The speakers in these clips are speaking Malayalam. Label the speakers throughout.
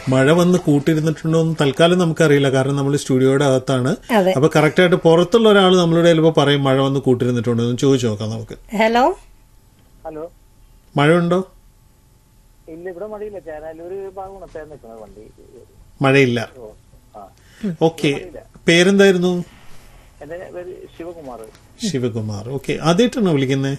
Speaker 1: മഴ വന്ന് കൂട്ടിരുന്നിട്ടുണ്ടോ എന്ന് തൽക്കാലം നമുക്കറിയില്ല കാരണം നമ്മൾ സ്റ്റുഡിയോയുടെ അകത്താണ്
Speaker 2: അതെ.
Speaker 1: അപ്പൊ കറക്റ്റ് ആയിട്ട് പുറത്തുള്ള ഒരാൾ നമ്മളോട് ചിലപ്പോൾ പറയും മഴ വന്ന് കൂട്ടിരുന്നിട്ടുണ്ടോ എന്ന് ചോദിച്ചു നോക്കാം നമുക്ക്
Speaker 2: ഹലോ
Speaker 3: ഹലോ
Speaker 1: മഴയുണ്ടോ
Speaker 3: ഇല്ല ഇവിടെ മഴയില്ല ചേരാലൂര് ഭാഗമാണ് തേൻ നിൽക്കുന്നത് വണ്ടി
Speaker 1: മഴയില്ല
Speaker 3: ഓ ആ
Speaker 1: ഓക്കെ പേരെന്തായിരുന്നു
Speaker 3: എന്റെ പേര് ശിവകുമാർ
Speaker 1: ശിവകുമാർ ഓക്കെ ആദ്യമായിട്ടാണോ വിളിക്കുന്നത്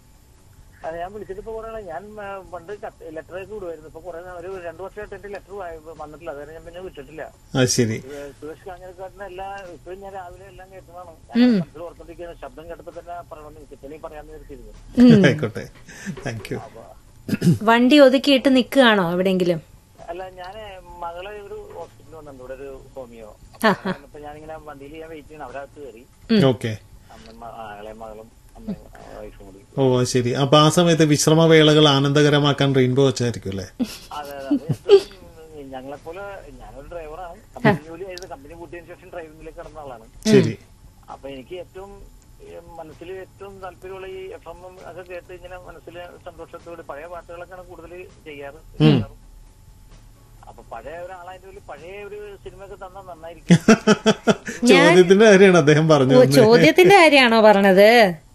Speaker 3: അത് ഞാൻ വിളിച്ചിട്ട് ഇപ്പൊ കുറെ നാളായി. ഞാൻ ആ, പണ്ട് ലെറ്റർ ഒക്കെ വിടുമായിരുന്നു ഇപ്പൊ കുറെ നാൾ- ഒരു രണ്ടു വർഷമായിട്ട് എന്റെ ലെറ്റർ വന്നിട്ടില്ല അതുവരെ ഞാൻ പിന്നെ വിട്ടിട്ടില്ല
Speaker 1: ആ ശരി
Speaker 3: ഇത് സുരേഷ് കാഞ്ഞിരക്കാട്ടിന് എല്ലാ ഇപ്പൊ ഞാൻ രാവിലെ എല്ലാം കേട്ടതാണ് ഞാൻ മനസ്സിൽ ഓർത്തോണ്ടിരിക്കുന്ന ശബ്ദം കേട്ടപ്പോ തന്നെ പറയണമെന്ന് എനിക്ക് ഇത്രയും പറയാന്ന് വിചാരിച്ചിരുന്നു
Speaker 1: ആയിക്കോട്ടെ താങ്ക് യു
Speaker 2: വണ്ടി ഒതുക്കിയിട്ട് നിൽക്കുകയാണോ എവിടെയെങ്കിലും
Speaker 3: അല്ല ഞാൻ മകളെ ഒരു ഹോസ്പിറ്റലിൽ വന്നിട്ടുണ്ട് ഇവിടെ ഒരു ഹോമിയോ അപ്പൊ ഞാനിങ്ങനെ വണ്ടിയിൽ ഞാൻ വെയിറ്റ് ചെയ്യണം അവരകത്ത് കയറി
Speaker 1: ഓക്കെ
Speaker 3: അമ്മ ആ, ഇളയ മകളും അമ്മയും വൈഫും കൂടി
Speaker 1: ഓ അത് ശരി അപ്പൊ ആ സമയത്ത് വിശ്രമവേളകൾ ആനന്ദകരമാക്കാൻ റെയിൻബോ വെച്ചായിരിക്കും അല്ലേ
Speaker 3: അതെ അതെ ഞങ്ങളെ പോലെ ഞാനൊരു ഡ്രൈവറാണ് കമ്പനി ജോലി ചെയ്ത് കമ്പനി കൂട്ടിയതിനു ശേഷം ഡ്രൈവിംഗിലേക്ക് കടന്ന ആളാണ്
Speaker 1: ശരി
Speaker 3: അപ്പൊ എനിക്ക് ഏറ്റവും മനസ്സിൽ ഏറ്റവും താല്പര്യമുള്ള ഈ എഫ് എം ഒക്കെ കേട്ട് ഇങ്ങനെ മനസ്സിൽ സന്തോഷത്തോടെ പഴയ പാട്ടുകളൊക്കെയാണ് കൂടുതൽ ചെയ്യാറ് കേൾക്കാറ്. അപ്പൊ പഴയ ഒരാളായിട്ട് ഒരു പഴയ ഒരു സിനിമയൊക്കെ തന്നാൽ നന്നായിരിക്കും
Speaker 1: ചോദ്യത്തിന്റെ കാര്യമാണ് അദ്ദേഹം
Speaker 2: ഓ
Speaker 1: പറഞ്ഞത്
Speaker 2: ചോദ്യത്തിന്റെ കാര്യമാണോ പറഞ്ഞത്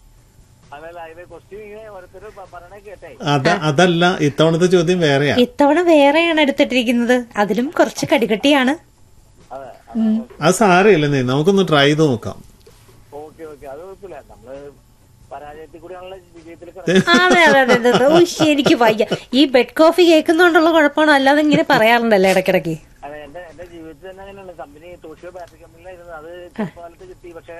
Speaker 3: അതല്ല അതിലെ ക്വസ്റ്റ്യൻ ഇങ്ങനെ ഓരോരുത്തർ പറയണേ കേട്ടേ
Speaker 1: അത അതല്ല ഇത്തവണത്തെ ചോദ്യം വേറെയാ
Speaker 2: ഇത്തവണ വേറെയാണ് എടുത്തിട്ടിരിക്കുന്നത് അതിലും കുറച്ച് കടികട്ടിയാണ്
Speaker 3: അതെ
Speaker 1: അത് സാരമില്ലെന്നേ നമുക്കൊന്ന് ട്രൈ ചെയ്ത് നോക്കാം
Speaker 3: ഓക്കെ ഓക്കെ അത് കുഴപ്പമില്ല നമ്മള് പരാജയത്തിൽ കൂടിയാണല്ലോ വിജയത്തിലേക്ക്
Speaker 2: അതെ അതെ അതെ അതെ, അതെ ഓ ശ്ശെ, എനിക്ക് വയ്യ ഈ ബെഡ് കോഫി കേൾക്കുന്നോണ്ടുള്ള കുഴപ്പമാണോ അല്ലാതെ ഇങ്ങനെ പറയാറുണ്ടല്ലോ ഇടയ്ക്കിടയ്ക്ക്
Speaker 3: അതെ എന്റെ എന്റെ ജീവിതത്തിൽ തന്നെ അങ്ങനെയാണ് കമ്പനി തോഷിയോ ബാറ്ററി കമ്പനിയിലായിരുന്നു അത് ചെറുപ്പകാലത്ത് കിട്ടി പക്ഷെ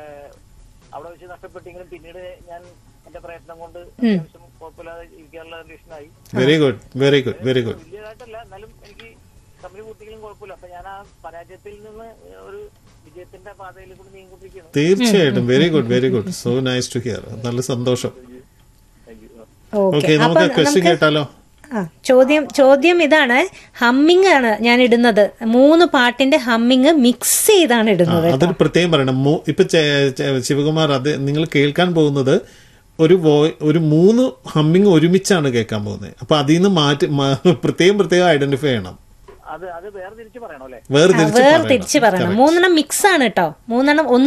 Speaker 3: അവിടെ വെച്ച് നഷ്ടപ്പെട്ടെങ്കിലും പിന്നീട് ഞാൻ എന്റെ പ്രയത്നം കൊണ്ട് അത്യാവശ്യം കുഴപ്പമില്ലാതെ ഇരിക്കാനുള്ള കണ്ടീഷനായി
Speaker 1: very good very good very good
Speaker 3: വലിയതായിട്ടല്ല എന്നാലും എനിക്ക് കമ്പനി കൂട്ടിയെങ്കിലും കുഴപ്പമില്ല അപ്പൊ ഞാൻ ആ പരാജയത്തിൽ നിന്ന് ഒരു വിജയത്തിന്റെ പാതയിൽ കൂടി നീങ്ങിക്കൊണ്ടിരിക്കുകയാണ്
Speaker 1: തീർച്ചയായിട്ടും very good very good so nice to hear നല്ല സന്തോഷം
Speaker 3: താങ്ക് യു
Speaker 1: ഓക്കെ
Speaker 2: ഓക്കെ അപ്പൊ
Speaker 1: നമുക്ക് ക്വസ്റ്റ്യൻ കേട്ടാലോ
Speaker 2: ആ ചോദ്യം ചോദ്യം ഇതാണ് ഹമ്മിങ് ആണ് ഞാൻ ഇടുന്നത് മൂന്ന് പാട്ടിന്റെ ഹമ്മിങ് മിക്സ് ചെയ്താണ്
Speaker 1: ആ,
Speaker 2: ഇടുന്നത്
Speaker 1: അതൊരു പ്രത്യേകം പറയണം മൂ- ഇപ്പൊ ചെ- ചെ- ശിവകുമാർ അത് നിങ്ങൾ കേൾക്കാൻ പോകുന്നത് ഒരു വോയ് ഒരു മൂന്ന് ഹമ്മിങ് ഒരുമിച്ചാണ് കേൾക്കാൻ പോകുന്നത് അപ്പൊ അതിൽ നിന്ന് മാറ്റി മ- പ്രത്യേകം പ്രത്യേകം ഐഡന്റിഫൈ ചെയ്യണം
Speaker 3: അത് അത് വേറെ തിരിച്ച് പറയണോ അല്ലെ
Speaker 1: വേർതിരിച്ച്
Speaker 2: വേർ
Speaker 1: പറയണം
Speaker 2: തിരിച്ച് പറയണം മൂന്നെണ്ണം മിക്സ് ആണ് കേട്ടോ മൂന്നെണ്ണം